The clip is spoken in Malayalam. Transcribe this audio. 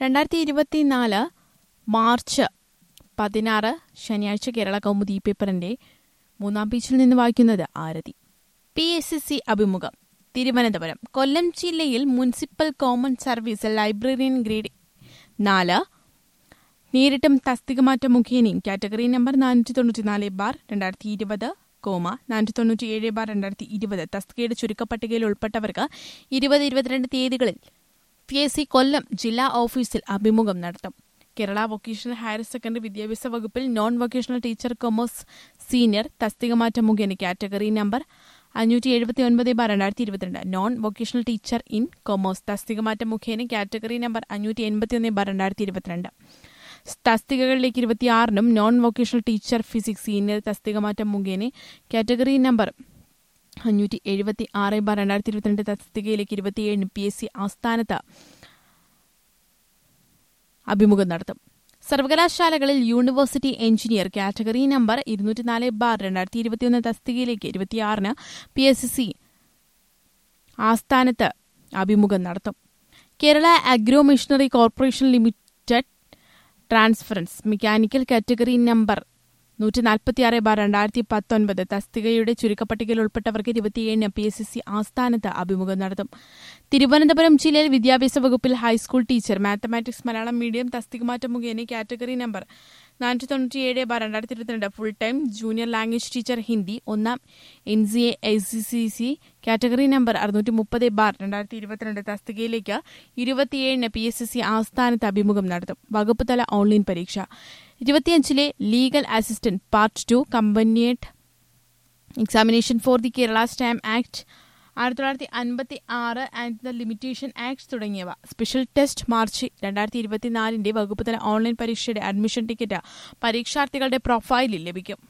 രണ്ടായിരത്തി ഇരുപത്തിനാല് മാർച്ച് പതിനാറ് ശനിയാഴ്ച കേരള കൗമുദി പേപ്പറിന്റെ മൂന്നാം പേജിൽ നിന്ന് വായിക്കുന്നത് Aarathi P S S C അഭിമുഖം തിരുവനന്തപുരം കൊല്ലം ജില്ലയിൽ municipal common service librarian grade നാല് നേരിട്ടും തസ്തികമാറ്റ മുഖേനയും കാറ്റഗറി നമ്പർ നാനൂറ്റി തൊണ്ണൂറ്റിനാല് ബാർ രണ്ടായിരത്തി ഇരുപത് കോമ നാനൂറ്റി തൊണ്ണൂറ്റിയേഴ് ബാർ രണ്ടായിരത്തി ഇരുപത് തസ്തികയുടെ ചുരുക്കപ്പട്ടികയിൽ ഉൾപ്പെട്ടവർക്ക് ഇരുപത് ഇരുപത്തിരണ്ട് തീയതികളിൽ പി എസ് സി കൊല്ലം ജില്ലാ ഓഫീസിൽ അഭിമുഖം നടത്തും കേരള വൊക്കേഷണൽ ഹയർ സെക്കൻഡറി വിദ്യാഭ്യാസ വകുപ്പിൽ non vocational teacher commerce senior തസ്തികമാറ്റ മുഖേന കാറ്റഗറി നമ്പർ അഞ്ഞൂറ്റി എഴുപത്തി ഒൻപത് ബാർ രണ്ടായിരത്തി ഇരുപത്തിരണ്ട് non vocational teacher in commerce തസ്തികമാറ്റ മുഖേന കാറ്റഗറി നമ്പർ അഞ്ഞൂറ്റി എൺപത്തി ഒന്ന് ബാർ രണ്ടായിരത്തി ഇരുപത്തിരണ്ട് തസ്തികകളിലേക്ക് ഇരുപത്തിയാറിനും non vocational teacher physics senior തസ്തികമാറ്റം മുഖേന കാറ്റഗറി നമ്പർ അഞ്ഞൂറ്റി എഴുപത്തി ആറ് ബാർ രണ്ടായിരത്തി ഇരുപത്തിരണ്ട് തസ്തികയിലേക്ക് ഇരുപത്തിയേഴിന് പി എസ് സി ആസ്ഥാനത്ത് അഭിമുഖം നടത്തും സർവകലാശാലകളിൽ യൂണിവേഴ്സിറ്റി എഞ്ചിനീയർ കാറ്റഗറി നമ്പർ ഇരുന്നൂറ്റിനാല് ബാർ രണ്ടായിരത്തി ഇരുപത്തിയൊന്ന് തസ്തികയിലേക്ക് ഇരുപത്തിയാറിന് പി എസ് സി ആസ്ഥാനത്ത് അഭിമുഖം നടത്തും Kerala agro machinery corporation limited transference mechanical category number നൂറ്റി നാൽപ്പത്തിയാറ് ബാർ രണ്ടായിരത്തി പത്തൊൻപത് തസ്തികയുടെ ചുരുക്കപ്പട്ടികയിൽ ഉൾപ്പെട്ടവർക്ക് ഇരുപത്തിയേഴിന് പി എസ് സി ആസ്ഥാനത്ത് അഭിമുഖം നടത്തും തിരുവനന്തപുരം ജില്ലയിൽ വിദ്യാഭ്യാസ വകുപ്പിൽ high school teacher mathematics Malayalam medium തസ്തികമാറ്റം മുഖേന കാറ്റഗറി നമ്പർ നാനൂറ്റി തൊണ്ണൂറ്റിയേഴ് ബാർ രണ്ടായിരത്തി ഇരുപത്തിരണ്ട് full time junior language teacher Hindi ഒന്നാം N C A S C C C category number അറുന്നൂറ്റി മുപ്പത് ബാർ രണ്ടായിരത്തി ഇരുപത്തിരണ്ട് തസ്തികയിലേക്ക് ഇരുപത്തിയേഴിന് പി എസ് എസ് സി ആസ്ഥാനത്ത് അഭിമുഖം നടത്തും വകുപ്പ് തല ഓൺലൈൻ പരീക്ഷ ഇരുപത്തിയഞ്ചിലെ ലീഗൽ അസിസ്റ്റന്റ് പാർട്ട് ടു കമ്പനിയേറ്റ് examination for the Kerala stamp act ആയിരത്തി തൊള്ളായിരത്തി അൻപത്തി ആറ് ആൻഡ് ദ ലിമിറ്റേഷൻ ആക്ട് തുടങ്ങിയവ സ്പെഷ്യൽ ടെസ്റ്റ് മാർച്ച് രണ്ടായിരത്തി ഇരുപത്തിനാലിന്റെ വകുപ്പ് തല ഓൺലൈൻ പരീക്ഷയുടെ അഡ്മിഷൻ ടിക്കറ്റ് പരീക്ഷാർത്ഥികളുടെ പ്രൊഫൈലിൽ ലഭിക്കും